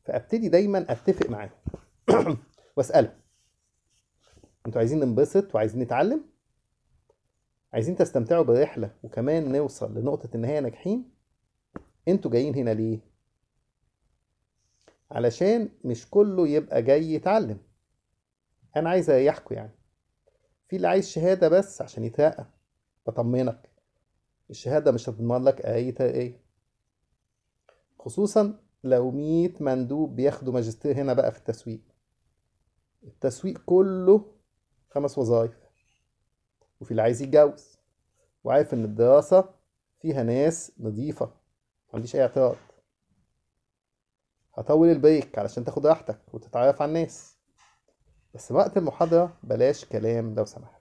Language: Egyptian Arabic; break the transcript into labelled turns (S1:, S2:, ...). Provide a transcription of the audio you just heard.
S1: فابتدي دايما اتفق معاهم واسالهم انتوا عايزين ننبسط وعايزين نتعلم عايزين تستمتعوا بالرحلة وكمان نوصل لنقطة النهاية ناجحين انتوا جايين هنا ليه علشان مش كله يبقى جاي يتعلم انا عايز اريحكوا يعني في اللي عايز شهادة بس عشان يترقى بطمنك الشهادة مش هتضمن لك اي ترقية خصوصا لو مية مندوب بياخدوا ماجستير هنا بقى في التسويق التسويق كله خمس وظائف وفي اللي عايز يتجوز وعارف ان الدراسة فيها ناس نظيفة ما عنديش اي اعتراض هطول البريك علشان تاخد راحتك وتتعرف على الناس بس وقت المحاضرة بلاش كلام لو سمحت